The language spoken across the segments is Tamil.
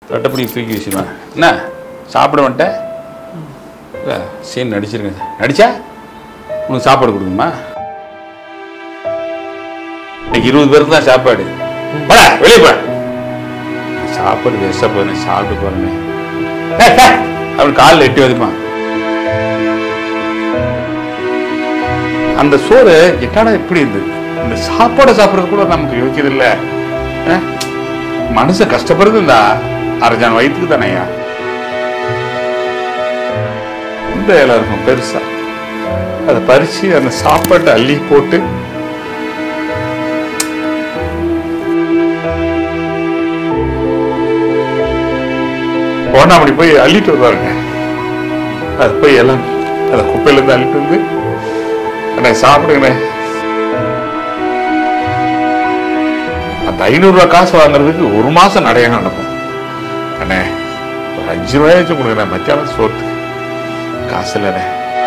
தட்டைப்படி தூக்கி வீசிடுவேன் என்ன சாப்பிட வந்துட்டேன் இல்லை சீன் நடிச்சிருங்க நடிச்சா உனக்கு சாப்பாடு கொடுக்குமா இன்னைக்கு இருபது பேருக்கு தான் சாப்பாடு போடா வெளியே போ சாப்பாடு வேஸ்ட்டாக போதும் சாப்பிட்டு போறேன்னு அவன் காலில் எட்டி வதுப்பான் அந்த சோறு என்னடா இப்படி இருந்தது இந்த சாப்பாடை சாப்பிட்றது கூட நமக்கு யோக்கியது இல்லை மனுஷன் கஷ்டப்படுறது இந்த அரைஜான் வயிற்றுக்கு தானேயா இந்த இலை இருக்கும் பெருசா அதை பறிச்சு அந்த சாப்பாட்டை அள்ளி போட்டு போனா அப்படி போய் அள்ளிட்டு வருவாருங்க அது போய் எல்லாம் அதை குப்பையில இருந்து அள்ளிட்டு வந்து அண்ணே சாப்பிடுங்கண்ணே அந்த ஐநூறுரூவா காசு வாங்குறதுக்கு ஒரு மாசம் நடைய நடக்கும் அண்ணே ஒரு அஞ்சு ரூபாயாச்சும் கொடுங்கண்ணே மத்தியானம் சோத்துக்கு காசு இல்லைண்ணே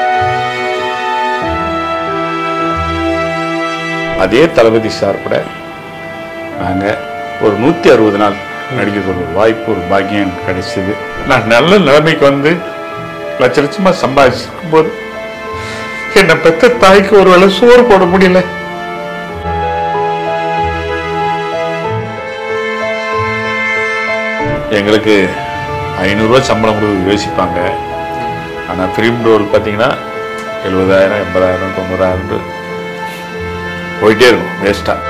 அதே தளபதி சார் கூட நாங்கள் ஒரு நூற்றி அறுபது நாள் நடிக்க ஒரு வாய்ப்பு ஒரு பாக்கியம் கிடைச்சது நான் நல்ல நிலைமைக்கு வந்து லட்ச லட்சமாக சம்பாதிச்சிருக்கும் போது என்னை பெத்த தாய்க்கு ஒரு வேளை சோறு போட முடியல எங்களுக்கு ஐநூறுரூவா சம்பளம் கொடுக்க யோசிப்பாங்க ஆனால் ஃபிலிம் ரோல் பார்த்தீங்கன்னா எழுபதாயிரம் எண்பதாயிரம் தொண்ணூறாயிரம் போயிட்டே இருக்கும் வேஸ்ட்டாக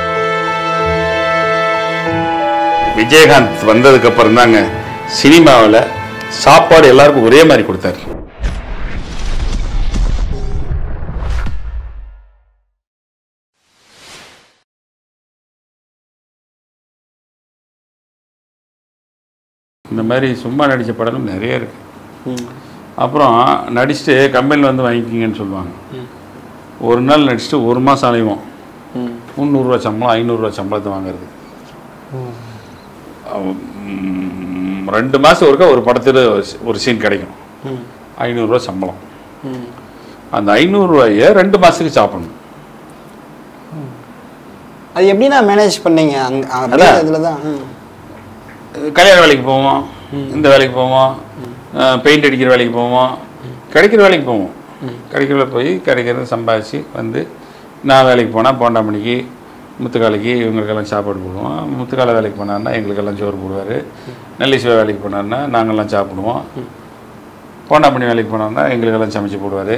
விஜயகாந்த் வந்ததுக்கு அப்புறம் தாங்க சினிமாவில் சாப்பாடு எல்லாருக்கும் ஒரே மாதிரி கொடுத்தாரு இந்த மாதிரி சும்மா நடித்த படங்கள் நிறைய இருக்கு அப்புறம் நடிச்சுட்டு கம்பெனியில் வந்து வாங்கிக்கிங்கன்னு சொல்லுவாங்க ஒரு நாள் நடிச்சுட்டு ஒரு மாதம் அலைவோம் முந்நூறுரூவா சம்பளம் ஐநூறுரூவா சம்பளத்தை வாங்குறது ம், ரெண்டு மாதம் ஒருக்கா ஒரு படத்தில் ஒரு சீன் கிடைக்கும் ஐநூறுரூவா சம்பளம் அந்த ஐநூறுரூவாயை ரெண்டு மாதத்துக்கு சாப்பிடணும் அது எப்படிண்ணா மேனேஜ் பண்ணீங்க அங்க அதான். அப்படியே இதில் தான் ம். கல்யாண வேலைக்கு போவோம் இந்த வேலைக்கு போவோம் பெயிண்ட் அடிக்கிற வேலைக்கு போவோம் கிடைக்கிற வேலைக்கு போவோம் கிடைக்கிற போய் கிடைக்கிறத சம்பாதிச்சு வந்து நான் வேலைக்கு போனால் போண்டாமணிக்கு முத்துக்காலைக்கு இவங்களுக்கெல்லாம் சாப்பாடு போடுவோம் முத்துக்காலை வேலைக்கு போனாருன்னா எங்களுக்கெல்லாம் சோறு போடுவார் நெல்லிசிவா வேலைக்கு போனாருன்னா நாங்கள்லாம் சாப்பிடுவோம் போண்டாமணி வேலைக்கு போனாருன்னா எங்களுக்கெல்லாம் சமைச்சு போடுவார்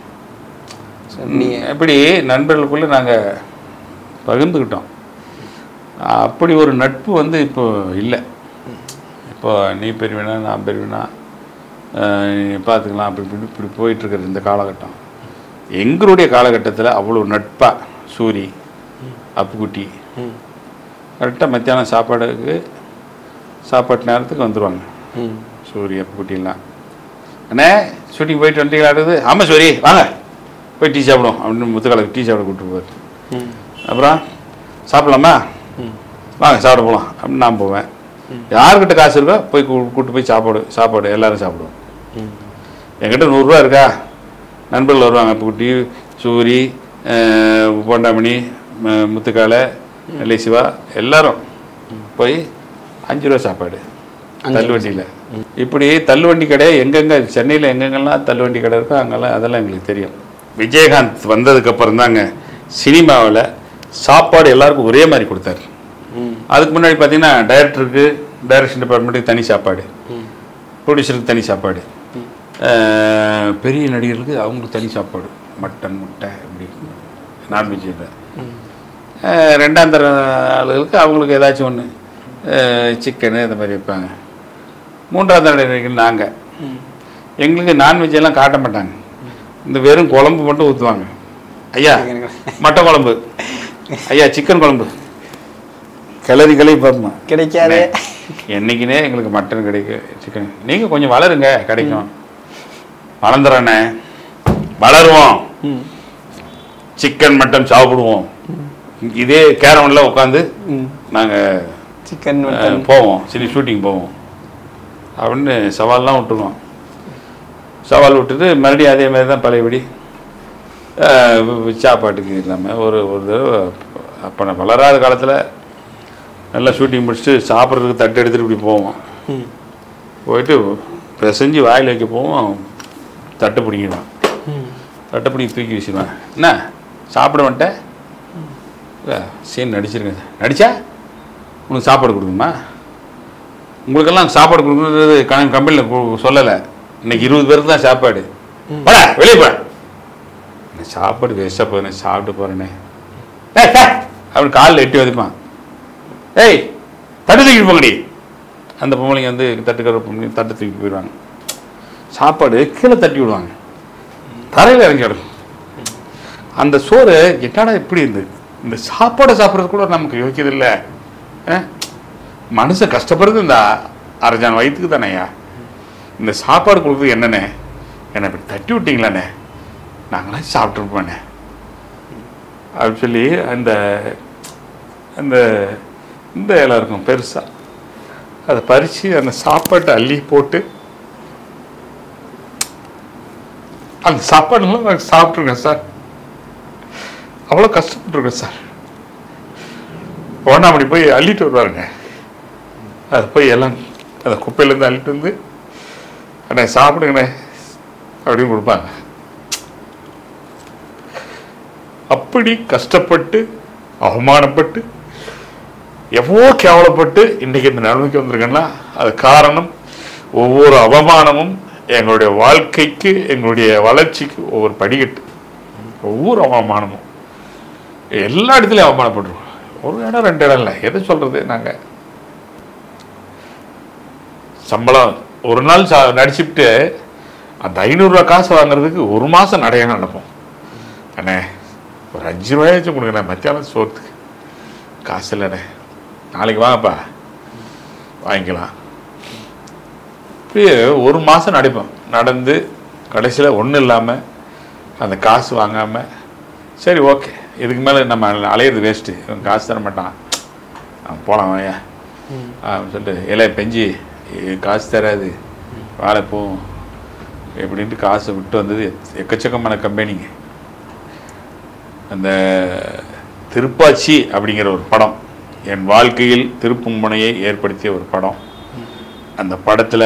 இப்படி நண்பர்களுக்குள்ளே நாங்கள் பகிர்ந்துக்கிட்டோம் அப்படி ஒரு நட்பு வந்து இப்போ இல்லை இப்போ நீ பெரியவனா நான் பெரியவனா அஹ் பார்த்துக்கலாம் அப்படி இப்படி இப்படி போயிட்டுருக்குற இந்த காலகட்டம் எங்களுடைய காலகட்டத்தில் அவ்வளோ நட்பாக சூரி அப்புக்குட்டி கரெக்டாக மத்தியானம் சாப்பாடுக்கு சாப்பாட்டு நேரத்துக்கு வந்துடுவாங்க ம் சூரி அப்புக்குட்டிலாம் அண்ணே ஷூட்டிங் போயிட்டு வந்துட்டீங்களாடுது ஆமாம் சூரி வாங்க போய் டீ சாப்பிடுவோம் அப்படின்னு முத்துக்காலுக்கு டீ சாப்பிட கூப்பிட்டு போவார் ம் அப்புறம் சாப்பிடலாமா வாங்க சாப்பிட போகலாம் அப்படின்னு நான் போவேன் யார்கிட்ட காசு இருக்கோ போய் கூ- கூட்டு போய் சாப்பாடு சாப்பாடு எல்லாரும் சாப்பிடுவோம் ம் என்கிட்ட நூறுரூவா இருக்கா நண்பர்கள் வருவாங்க இப்போ குட்டி சூரி அஹ், பொண்டாமணி ம- முத்துக்காலை நெல்லை சிவா எல்லாரும் போய் அஞ்சு ரூபா சாப்பாடு தள்ளுவண்டியில் இப்படி தள்ளுவண்டி கடை எங்கெங்க சென்னையில் எங்கெங்கெல்லாம் தள்ளுவண்டி கடை இருக்கோ அங்கெல்லாம் அதெல்லாம் எங்களுக்கு தெரியும் விஜயகாந்த் வந்ததுக்கு அப்புறம் தாங்க சினிமாவில் சாப்பாடு எல்லாருக்கும் ஒரே மாதிரி கொடுத்தாரு ம் அதுக்கு முன்னாடி பார்த்தீங்கன்னா டைரக்டருக்கு டைரக்ஷன் டிபார்ட்மெண்ட்டுக்கு தனி சாப்பாடு ம் ப்ரொடியூசருக்கு தனி சாப்பாடு அஹ், பெரிய நடிகர்களுக்கு அவங்களுக்கு தனி சாப்பாடு மட்டன் முட்டை இப்படி நான்வெஜ்ஜில் ரெண்டாம் தர ஆளுகளுக்கு அவங்களுக்கு ஏதாச்சும் ஒன்று சிக்கனு இந்த மாதிரி வைப்பாங்க மூன்றாம் தர நடிகர்கள் நாங்கள் எங்களுக்கு நான்வெஜ் எல்லாம் காட்ட மாட்டாங்க இந்த வெறும் குழம்பு மட்டும் ஊற்றுவாங்க ஐயா மட்டன் குழம்பு ஐயா சிக்கன் குழம்பு கிளறி கிளறி பார்ப்போம் கிடைக்காது என்னைக்குனே எங்களுக்கு மட்டன் கிடைக்கும் சிக்கன் நீங்கள் கொஞ்சம் வளருங்க கிடைக்கும் வளர்ந்துறண்ணே வளருவோம் ம் சிக்கன் மட்டன் சாப்பிடுவோம் இதே கேரவனில் உட்காந்து ம் நாங்கள் சிக்கன் மட்டன் போவோம் சரி ஷூட்டிங் போவோம் அப்படின்னு சவால்லாம் விட்டுருவோம் சவால் விட்டுட்டு மறுபடியும் அதே மாதிரி தான் பழையபடி அஹ், வி- சாப்பாட்டுக்கு இல்லாமல் ஒரு ஒரு தடவை அப்போ நான் வளராத காலத்தில் நல்லா ஷூட்டிங் முடிச்சுட்டு சாப்பிட்றதுக்கு தட்டு எடுத்துகிட்டு இப்படி போவோம் ம் போயிட்டு பிசைஞ்சு வாயில் வைக்க போவோம் தட்டு பிடிங்கிடுவான் தட்டை பிடிங்கி தூக்கி வீசிடுவான் என்ன சாப்பிட வந்துட்டேன் இல்லை சீன் நடிச்சிருங்க நடிச்சா உனக்கு சாப்பாடு கொடுக்குமா உங்களுக்கெல்லாம் சாப்பாடு கொடுக்குறது கணக்கு கம்பெனியில் சொல்லலை இன்னைக்கு இருபது பேருக்கு தான் சாப்பாடு போடா வெளியே போட சாப்பாடு வேஸ்ட்டாக போதுனே சாப்பிட்டு போகிறேனே ஏய் ஏய், அப்படி காலில் எட்டி வதைப்பான் ஏய் தட்டு தூக்கிட்டு போங்கடி அந்த பொம்பளைங்க வந்து தட்டுக்கிற பொம்பளைங்க தட்டு தூக்கி போயிடுவாங்க சாப்பாடு கீழே தட்டி விடுவாங்க தரையில் இறங்கி கிடக்கும் அந்த சோறு என்னடா இப்படி இருந்து இந்த சாப்பாடை சாப்பிட்றது கூட நமக்கு யோக்கியது இல்லை மனுஷன் கஷ்டப்படுறது இந்த அரைஜான் வயிற்றுக்கு தானேயா இந்த சாப்பாடு கொடுக்குறது என்னண்ணே என்னை இப்படி தட்டி விட்டீங்களாண்ணே நாங்களாம் சாப்பிட்ருப்போண்ணே அப்படின்னு சொல்லி அந்த அந்த இந்த இலை இருக்கும் பெருசாக அதை பறித்து அந்த சாப்பாட்டை அள்ளி போட்டு அந்த சாப்பாடுலாம் நாங்கள் சாப்பிட்ருக்கேன் சார் அவ்வளோ கஷ்டப்பட்டுருக்கேன் சார் ஒன்றாமணி போய் அள்ளிட்டு வருவாருங்க அது போய் எல்லாம் அந்த குப்பையிலேருந்து அள்ளிட்டு வந்து அண்ணே சாப்பிடுங்கண்ணே அப்படின்னு கொடுப்பாங்க அப்படி கஷ்டப்பட்டு அவமானப்பட்டு எவ்வளோ கேவலப்பட்டு இன்னைக்கு இந்த நிலைமைக்கு வந்திருக்கேன்னா அது காரணம் ஒவ்வொரு அவமானமும் எங்களுடைய வாழ்க்கைக்கு எங்களுடைய வளர்ச்சிக்கு ஒவ்வொரு படிக்கட்டு ஒவ்வொரு அவமானமும் எல்லா இடத்துலையும் அவமானப்பட்டுருவோம் ஒரு இடம் ரெண்டு இடம் இல்லை எதை சொல்றது நாங்கள் சம்பளம் ஒரு நாள் சா நடிச்சுட்டு அந்த ஐநூறுரூவா காசு வாங்குறதுக்கு ஒரு மாதம் நடைய நடப்போம் அண்ணே ஒரு அஞ்சு ரூபாயாச்சும் கொடுங்கண்ணே மத்தியானம் சோத்துக்கு காசு இல்லைண்ணே நாளைக்கு வாங்கப்பா வாங்கிக்கலாம் இப்படியே ஒரு மாதம் நடிப்போம் நடந்து கடைசியில் ஒன்றும் இல்லாமல் அந்த காசு வாங்காமல் சரி ஓகே இதுக்கு மேலே நம்ம அலையிறது வேஸ்ட்டு இவன் காசு தர மாட்டான் அவன் போகலாம் வாயா அப்படின்னு சொல்லிட்டு இலைய பெஞ்சி "இது காசு தராது வேலை போகும் எப்படின்ட்டு காசை விட்டு வந்தது எக்- எக்கச்சக்கமான கம்பெனிங்க அந்த திருப்பாச்சி அப்படிங்கிற ஒரு படம் என் வாழ்க்கையில் திருப்பும் முனையை ஏற்படுத்திய ஒரு படம் அந்த படத்தில்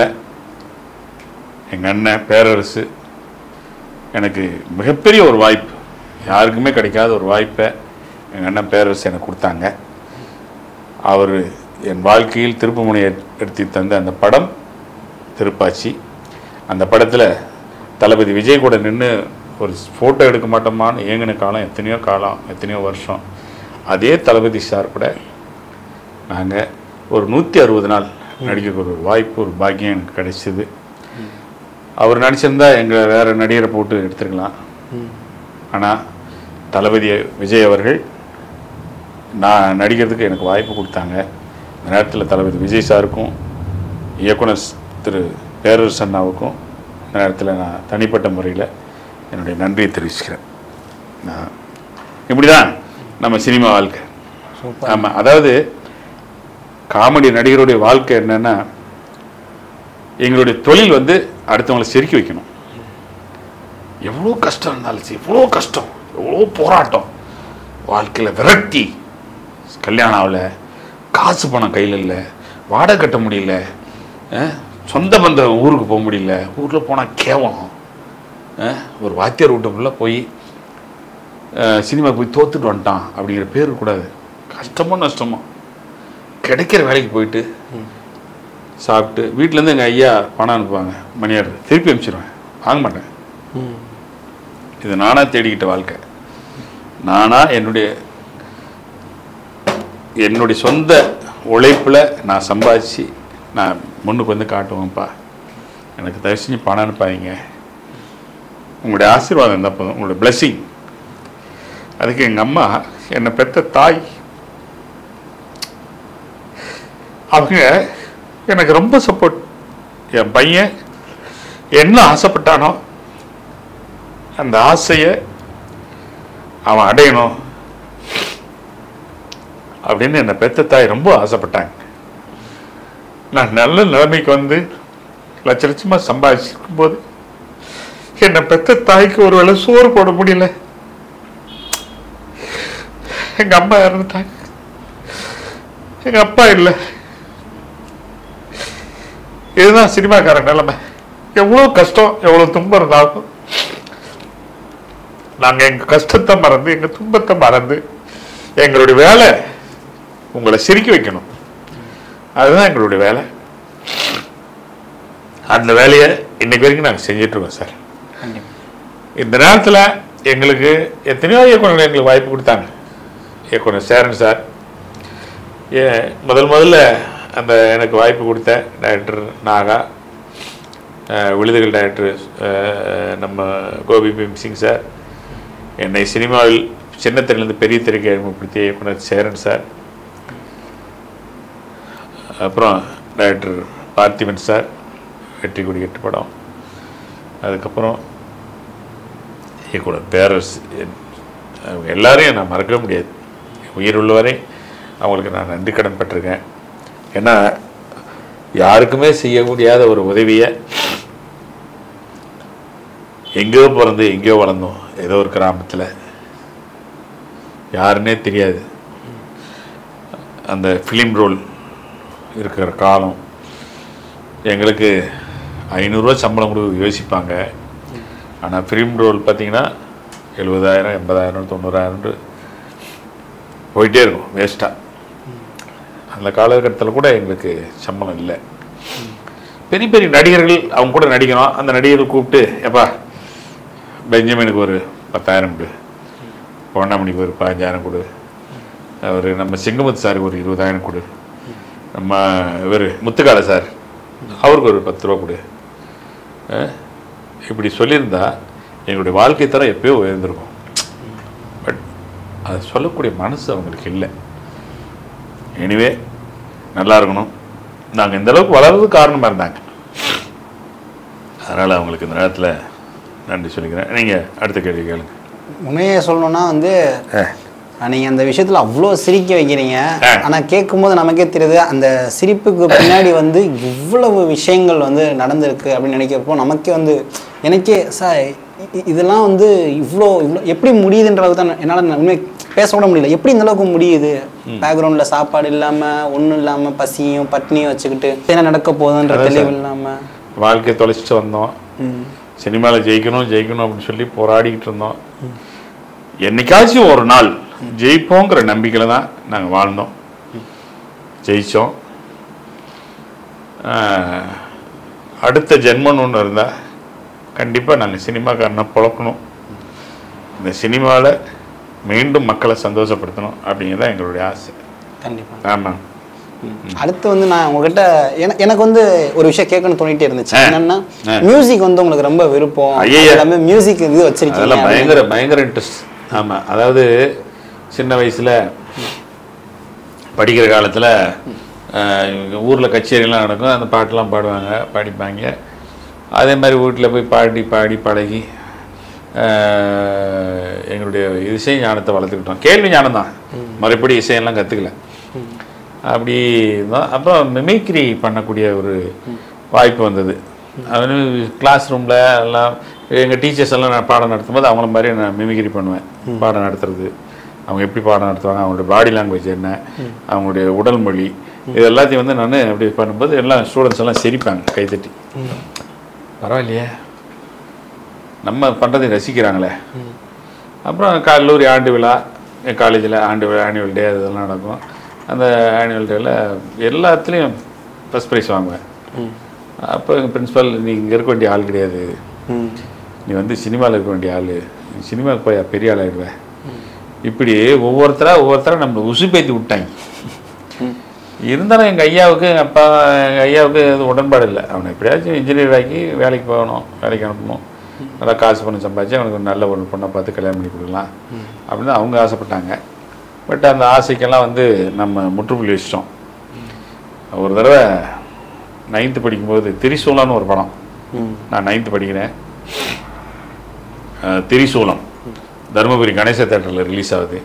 எங்கள் அண்ணன் பேரரசு எனக்கு மிகப்பெரிய ஒரு வாய்ப்பு யாருக்குமே கிடைக்காத ஒரு வாய்ப்பை எங்கள் அண்ணன் பேரரசு எனக்கு கொடுத்தாங்க அவர் என் வாழ்க்கையில் திருப்புமுனை எடுத்து தந்த அந்த படம் திருப்பாச்சி அந்த படத்தில் தளபதி விஜய் கூட நின்று ஒரு ஃபோட்டோ எடுக்க மாட்டோமான்னு ஏங்கின காலம் எத்தனையோ காலம் எத்தனையோ வருஷம் அதே தளபதி சார் கூட நாங்கள் ஒரு நூற்றி அறுபது நாள் நடிக்க ஒரு வாய்ப்பு ஒரு பாக்கியம் எனக்கு கிடைச்சிது அவர் நடிச்சிருந்தா எங்களை வேற நடிகரை போட்டு எடுத்துருக்கலாம் ஆனால் தளபதி விஜய் அவர்கள் நான் நடிக்கிறதுக்கு எனக்கு வாய்ப்பு கொடுத்தாங்க இந்த நேரத்தில் தளபதி விஜய் சாருக்கும் இயக்குனர் ஸ்- திரு பேரரசு அண்ணாவுக்கும் இந்த நேரத்தில் நான் தனிப்பட்ட முறையில் என்னுடைய நன்றியை தெரிவிச்சுக்கிறேன் நான் இப்படி தான் நம்ம சினிமா வாழ்க்கை சூப்பர் ஆமாம் அதாவது காமெடி நடிகருடைய வாழ்க்கை என்னன்னா எங்களுடைய தொழில் வந்து அடுத்தவங்களை சிரிக்க வைக்கணும் எவ்வளோ கஷ்டம் இருந்தாலும் சரி எவ்வளோ கஷ்டம் எவ்வளோ போராட்டம் வாழ்க்கையில் விரக்தி கல்யாணம் ஆகல காசு பணம் கையில் இல்லை வாடகை கட்ட முடியல அஹ், சொந்த பந்த ஊருக்கு போக முடியல ஊரில் போனால் கேவலம் அஹ், ஒரு வாத்தியார் வீட்டுக்குள்ளே போய் அஹ், சினிமா போய் தோத்துட்டு வந்துட்டான் அப்படிங்கிற பேர் கூடாது கஷ்டமோ நஷ்டமோ கிடைக்கிற வேலைக்கு போயிட்டு சாப்பிட்டு வீட்டிலேருந்து எங்கள் ஐயா பணம் அனுப்புவாங்க மணியார் திருப்பி அனுப்பிச்சிடுவேன் வாங்க மாட்டேன் ம் இது நானாக தேடிக்கிட்ட வாழ்க்கை நானாக என்னுடைய என்னுடைய சொந்த உழைப்பில் நான் சம்பாதிச்சு நான் முன்னுக்கு வந்து காட்டுவேன்ப்பா எனக்கு தயவு செஞ்சு பணம் அனுப்பாதீங்க உங்களுடைய ஆசீர்வாதம் இருந்தால் போதும் உங்களுடைய blessing அதுக்கு எங்கள் அம்மா என்னை பெத்த தாய் அவங்க எனக்கு ரொம்ப சப்போர்ட் என் பையன் என்ன ஆசைப்பட்டானோ அந்த ஆசையை அவன் அடையணும் அப்படின்னு என்னை பெத்த தாய் ரொம்ப ஆசைப்பட்டாங்க நான் நல்ல நிலைமைக்கு வந்து லட்ச லட்சமா சம்பாதிச்சிருக்கும் போது என்னை பெத்த தாய்க்கு ஒரு வேளை சோறு போட முடியல எங்க அம்மா இறந்துட்டாங்க எங்க அப்பா இல்லை இதுதான் சினிமாக்கார நிலைமை எவ்வளோ கஷ்டம் எவ்வளோ துன்பம் இருந்தாலும் நாங்க எங்க கஷ்டத்தை மறந்து எங்க துன்பத்தை மறந்து எங்களுடைய வேலை உங்களை சிரிக்க வைக்கணும் அதுதான் எங்களுடைய வேலை அந்த வேலையை இன்னைக்கு வரைக்கும் நாங்கள் செஞ்சுட்டு இருக்கோம் சார் கண்டிப்பா இந்த நேரத்தில் எங்களுக்கு எத்தனையோ இயக்குனர்கள் எங்களுக்கு வாய்ப்பு கொடுத்தாங்க இயக்குனர் சேரன் சார் ஏ முதல் முதல்ல அந்த எனக்கு வாய்ப்பு கொடுத்த டைரக்டர் நாகா அஹ், விழுதுகள் டைரக்டர் அஹ், நம்ம கோபி பீம் சிங் சார் என்னை சினிமாவில் சின்ன திரையிலிருந்து பெரிய திரைக்கு அறிமுகப்படுத்திய இயக்குனர் சேரன் சார் அப்புறம் டைரக்டர் பார்த்திபன் சார் வெற்றி கொடி கட்டு படம் அதுக்கப்புறம் இயக்குனர் பேரரசு என்- அவங்க எல்லாரையும் நான் மறக்கவே முடியாது உயிர் உள்ளவரை அவங்களுக்கு நான் நன்றி கடன் பட்டிருக்கேன் ஏன்னா யாருக்குமே செய்ய முடியாத ஒரு உதவியை எங்கேயோ பிறந்து எங்கேயோ வளர்ந்தோம் ஏதோ ஒரு கிராமத்தில் யாருன்னே தெரியாது அந்த ஃபிலிம் ரோல் இருக்கிற காலம் எங்களுக்கு ஐநூறுரூவா சம்பளம் கொடுக்க யோசிப்பாங்க ஆனால் ஃபிலிம் ரோல் பார்த்தீங்கன்னா எழுபதாயிரம் எண்பதாயிரம் தொண்ணூறாயிரம் போயிட்டே இருக்கும் வேஸ்ட்டாக அந்த காலகட்டத்தில் கூட எங்களுக்கு சம்பளம் இல்லை பெரிய பெரிய நடிகர்கள் அவங்க கூட நடிக்கணும் அந்த நடிகர்கள் கூப்பிட்டு எப்பா பெஞ்சமினுக்கு ஒரு பத்தாயிரம் கொடு பொன்னாமணிக்கு ஒரு பதினஞ்சாயிரம் கொடு அவர் நம்ம செங்கமுத்து சாருக்கு ஒரு இருபதாயிரம் கொடு நம்ம இவர் முத்துக்கால சார் அவருக்கு ஒரு பத்து ரூபா கொடு அஹ், இப்படி சொல்லியிருந்தா எங்களுடைய வாழ்க்கை தரம் எப்பயோ உயர்ந்திருக்கும் பட் அது சொல்லக்கூடிய மனசு அவங்களுக்கு இல்லை எனிவே நல்லா இருக்கணும் நாங்கள் இந்த அளவுக்கு வளர்றது காரணமாக இருந்தாங்க அதனால் அவங்களுக்கு இந்த நேரத்தில் நன்றி சொல்லிக்கிறேன் நீங்கள் அடுத்த கேள்வி கேளுங்க உண்மையை சொல்லணும்னா வந்து அஹ், நீங்க அந்த விஷயத்துல அவ்வளோ சிரிக்க வைக்கிறீங்க ஆ. ஆனா கேட்கும்போது நமக்கே தெரியுது அந்த சிரிப்புக்கு பின்னாடி வந்து இவ்வளவு விஷயங்கள் வந்து நடந்திருக்கு அப்படின்னு நினைக்கிறப்போ நமக்கே வந்து எனக்கே சார் இ- இதெல்லாம் வந்து இவ்வளோ இவ்வளோ எப்படி முடியுதுன்றது தான் என்னால் உண்மை பேச கூட முடியல எப்படி இந்த அளவுக்கு முடியுது பேக்ரவுண்டில் சாப்பாடு இல்லாமல் ஒன்றும் இல்லாமல் பசியும் பட்னியும் வச்சுக்கிட்டு என்ன நடக்க போகுதுன்ற அதான் தெளிவு சார். இல்லாமல் வாழ்க்கையை தொலைச்சிட்டு வந்தோம் சினிமாவில் ஜெயிக்கணும் ஜெயிக்கணும் அப்படின்னு சொல்லி போராடிக்கிட்டு இருந்தோம் என்னைக்காச்சும் ஒரு நாள் ஜெயிப்போங்கிற நம்பிக்கையில் தான் நாங்கள் வாழ்ந்தோம் ஜெயித்தோம் அடுத்த ஜென்மம்னு ஒன்று இருந்தால் கண்டிப்பாக நாங்கள் சினிமாக்காரனை பொழக்கணும் இந்த சினிமாவில் மீண்டும் மக்களை சந்தோஷப்படுத்தணும் அப்படிங்கிறது எங்களுடைய ஆசை கண்டிப்பாக ஆமாம் அடுத்து வந்து நான் உங்ககிட்ட என- எனக்கு வந்து ஒரு விஷயம் கேட்கணும்னு தோணிட்டே இருந்துச்சு ஆ. என்னன்னா ஆ. மியூசிக் வந்து உங்களுக்கு ரொம்ப விருப்பம் ஐயைய. எல்லாமே மியூசிக் இது வச்சிருக்கீங்க அதெல்லாம் பயங்கர பயங்கர இன்ட்ரெஸ்ட் ஆமாம் அதாவது சின்ன வயசில் படிக்கிற காலத்தில் ஊரில் கச்சேரிலாம் நடக்கும் அந்த பாட்டெல்லாம் பாடுவாங்க பாடிப்பாங்க அதே மாதிரி வீட்டில் போய் பாடி பாடி பழகி அஹ், எங்களுடைய இசை ஞானத்தை வளர்த்துக்கிட்டோம் கேள்வி ஞானம் தான் மறுபடி இசையெல்லாம் கற்றுக்கல அப்படி தான் அப்புறம் மிமிக்ரி பண்ணக்கூடிய ஒரு வாய்ப்பு வந்தது அது கிளாஸ் ரூமில் எல்லாம் எங்கள் டீச்சர்ஸ் எல்லாம் நான் பாடம் நடத்தும்போது அவங்கள மாதிரி நான் மிமிக்ரி பண்ணுவேன் பாடம் நடத்துறது அவங்க எப்படி பாடம் நடத்துவாங்க அவங்களுடைய பாடி லாங்குவேஜ் என்ன அவங்களுடைய உடல் மொழி இது எல்லாத்தையும் வந்து நான் அப்படி பண்ணும்போது எல்லாம் ஸ்டூடெண்ட்ஸ் எல்லாம் சிரிப்பாங்க கைத்தட்டி பரவாயில்லையே நம்ம பண்ணுறதை ரசிக்கிறாங்களே அப்புறம் கல்லூரி ஆண்டு விழா என் காலேஜில் ஆண்டு விழா ஆனுவல் டே அதெல்லாம் நடக்கும் அந்த ஆனுவல் டேவில் எல்லாத்துலேயும் ஃபஸ்ட் ப்ரைஸ் வாங்குவேன் அப்போ எங்கள் பிரின்ஸிபல் நீ இங்கே இருக்க வேண்டிய ஆள் கிடையாது ம். நீ வந்து சினிமாவில் இருக்க வேண்டிய ஆள் நீ சினிமாவுக்கு போய் பெரிய ஆள் ஆயிடுவேன் இப்படி ஒவ்வொருத்தரா ஒவ்வொருத்தரா நம்மளை உசுப்பேத்தி விட்டாங்க இருந்தாலும் எங்கள் ஐயாவுக்கு எங்கள் அப்பா எங்கள் ஐயாவுக்கு அது உடன்பாடு இல்லை அவனை எப்படியாச்சும் இன்ஜினியர் ஆக்கி வேலைக்கு போகணும் வேலைக்கு அனுப்பணும் நல்லா காசு பண்ணி சம்பாதிச்சு அவனுக்கு ஒரு நல்ல ஒரு பொண்ணை பார்த்து கல்யாணம் பண்ணி கொடுக்கலாம் அப்படின்னு அவங்க ஆசைப்பட்டாங்க பட் அந்த ஆசைக்கெல்லாம் வந்து நம்ம முற்றுப்புள்ளி வச்சிட்டோம் ஒரு தடவை நைன்த்து படிக்கும்போது திரிசூலான்னு ஒரு படம் ம். நான் நைன்த்து படிக்கிறேன் அஹ், திரிசூலம் தருமபுரி கணேச தேட்டரில் ரிலீஸ் ஆகுது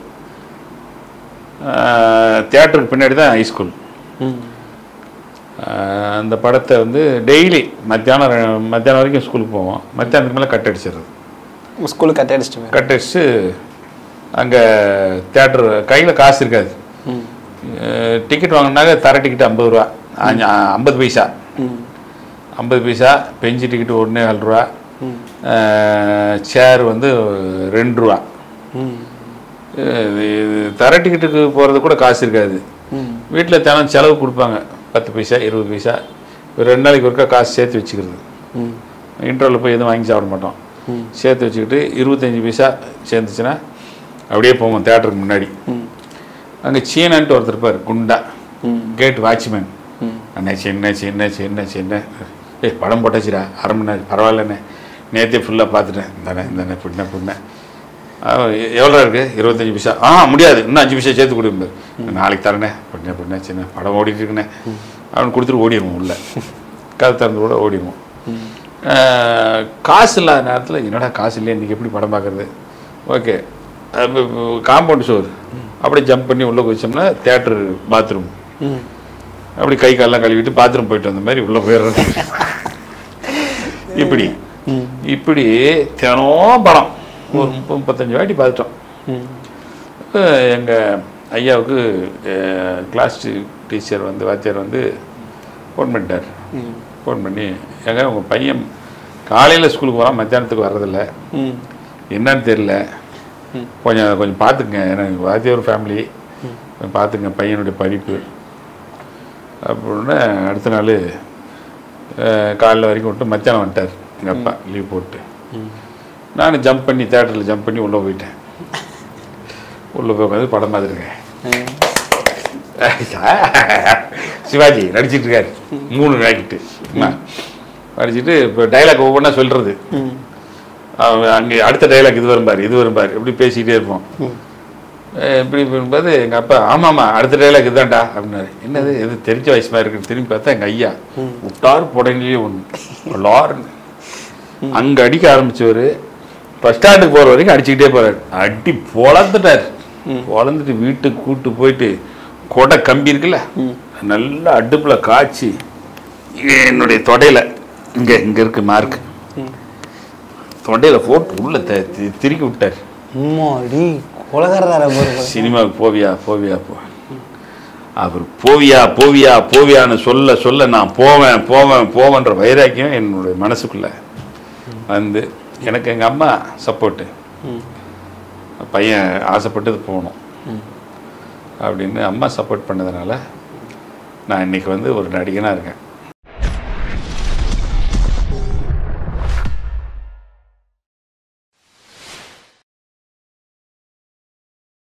தியேட்டருக்கு பின்னாடி தான் ஹைஸ்கூல் ம். அந்த படத்தை வந்து டெய்லி மத்தியானம் ரெ- மத்தியானம் வரைக்கும் ஸ்கூலுக்கு போவோம் மத்தியானத்துக்கு மேலே கட் அடிச்சிடுறது உங்க ஸ்கூலுக்கு கட் அடிச்சிட்டு கட் அடிச்சு அங்கே தேட்டர் கையில் காசு இருக்காது ம். டிக்கெட் வாங்கினாக்க தர டிக்கெட் ஐம்பது ரூபா அஞ்சு- ஐம்பது பைசா ம். ஐம்பது பைசா பெஞ்சு டிக்கெட் ஒன்றே நாலு ரூபா சேர் வந்து ரெண்டு ரூபா ம் இது இது தர டிக்கெட்டுக்கு போகிறது கூட காசு இருக்காது ம் வீட்டில் தினம் செலவு கொடுப்பாங்க பத்து பைசா இருபது பைசா ஒரு ரெண்டு நாளைக்கு ஒருக்கா காசு சேர்த்து வச்சுக்கிறது ம் இன்டர்வலில் போய் எதுவும் வாங்கி சாப்பிட மாட்டோம் ம். சேர்த்து வச்சுக்கிட்டு இருபத்தஞ்சி பைசா சேர்ந்துச்சுன்னா அப்படியே போவோம் தேட்டருக்கு முன்னாடி ம் அங்கே சீனன்ட்டு ஒருத்தர் இருப்பார் குண்டா ம் கேட் வாட்ச்மேன் ம் அண்ணாச்சி என்னாச்சு என்னாச்சு என்னாச்சு என்ன ஏய் படம் போட்டாச்சுடா அரை மணி நேரம் பரவாயில்லண்ணே நேற்றே ஃபுல்லாக பார்த்துட்டேன் இந்தாண்ணே இந்தாண்ணே பின்ன பின்ன எவ்வளோ இருக்குது இருபத்தஞ்சி பைசா ஆ முடியாது இன்னும் அஞ்சு பைசா சேர்த்து கொடுப்பாரு நாளைக்கு தரேனே பின்ன பின்ன சின்ன படம் ஓடிட்டு இருக்குண்ணே அவன் கொடுத்துட்டு ஓடிடுவோம் உள்ள கதை திறந்து கூட ஓடிடுவோம் அஹ், காசு இல்லாத நேரத்தில் என்னடா காசு இல்லையா இன்றைக்கி எப்படி படம் பார்க்குறது ஓகே காம்பவுண்ட் ஷோர் அப்படியே ஜம்ப் பண்ணி உள்ளே குதிச்சோம்னா தேட்டர் பாத்ரூம் ம் அப்படி கை காலெல்லாம் கழுவிட்டு பாத்ரூம் போயிட்டு வந்த மாதிரி உள்ளே போயிடுறது இப்படி ம் இப்படி தினம் படம் ஒரு முப்பது முப்பத்தஞ்சு வாட்டி பார்த்துட்டோம் ம் இப்போ எங்கள் ஐயாவுக்கு கிளாஸ் டீச்சர் வந்து வாத்தியார் வந்து ஃபோன் பண்ணிட்டார் ம் ஃபோன் பண்ணி ஏங்க உங்கள் பையன் காலையில் ஸ்கூலுக்கு போகிறான் மத்தியானத்துக்கு வர்றதில்ல ம் என்னன்னு தெரியல ம். கொஞ்சம் கொஞ்சம் பார்த்துக்குங்க எனக்கு வாத்தியார் ஃபேமிலி கொஞ்சம் பார்த்துங்க பையனுடைய படிப்பு அப்படின்னு அடுத்த நாள் காலைல வரைக்கும் விட்டு மத்தியானம் வந்துட்டார் எங்கள் அப்பா லீவ் போட்டு ம் நான் ஜம்ப் பண்ணி தேட்டரில் ஜம்ப் பண்ணி உள்ளே போயிட்டேன் உள்ளே போய் உட்காந்து படம் பார்த்துருக்கேன் சிவாஜி நடிச்சிட்டு இருக்காரு மூணு ராக்கெட்டு நடிச்சிட்டு இப்போ டைலாக் ஒவ்வொன்றா சொல்கிறது ம் அவன் அங்கே அடுத்த டைலாக் இது வரும்பார் இது வரும்பார் இப்படி பேசிக்கிட்டே இருப்போம் ம் அஹ் இப்படி இருக்கும்போது எங்கள் அப்பா ஆமாம்மா அடுத்த டைலாக் இதுதான்டா அப்படின்னாரு என்னது எது தெரிஞ்ச வயசு மாதிரி இருக்குன்னு திரும்பி பார்த்தா எங்கள் ஐயா விட்டார் புடங்கிலே ஒன்று லார்னு அங்கே அடிக்க ஆரம்பிச்சவர் பஸ் ஸ்டாண்டுக்கு போகிற வரைக்கும் அடிச்சுக்கிட்டே போகிறார் அடி பொழந்துட்டார் பொழந்துட்டு வீட்டுக்கு கூட்டு போயிட்டு கொடை கம்பி இருக்குல்ல நல்லா அடுப்பில் காய்ச்சி என்னுடைய தொடையில் இங்கே இங்கே இருக்கு மார்க் ம் தொண்டையில் போட்டு உள்ள த- தி- திருக்கி விட்டார் அம்மாடி கொலகாரதார போகிற சினிமாவுக்கு போவியா போவியா போ அவர் போவியா போவியா போவியான்னு சொல்ல சொல்ல நான் போவேன் போவேன் போவேன்ற வைராக்கியம் என்னுடைய மனசுக்குள்ள வந்து எனக்கு எங்கள் அம்மா சப்போர்ட்டு ம் பையன் ஆசைப்பட்டது போகணும் ம் அப்படின்னு அம்மா சப்போர்ட் பண்ணதுனால நான் இன்னைக்கு வந்து ஒரு நடிகனாக இருக்கேன்